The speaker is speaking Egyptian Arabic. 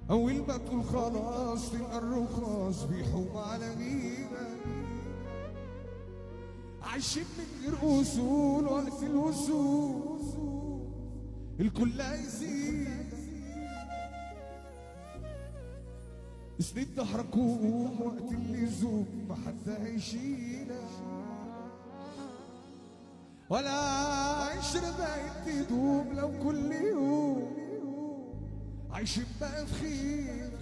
أول ما تقول خلاص تلقى الرخاص بيحوم على غيبة عايشين من غير أصول وقت الوصول الكل عايزين سنين تحركوهم وقت اللزوم ما حد هيشيلك ولا عشرة بقت تدوم لو كل يوم عايشين بقى في خير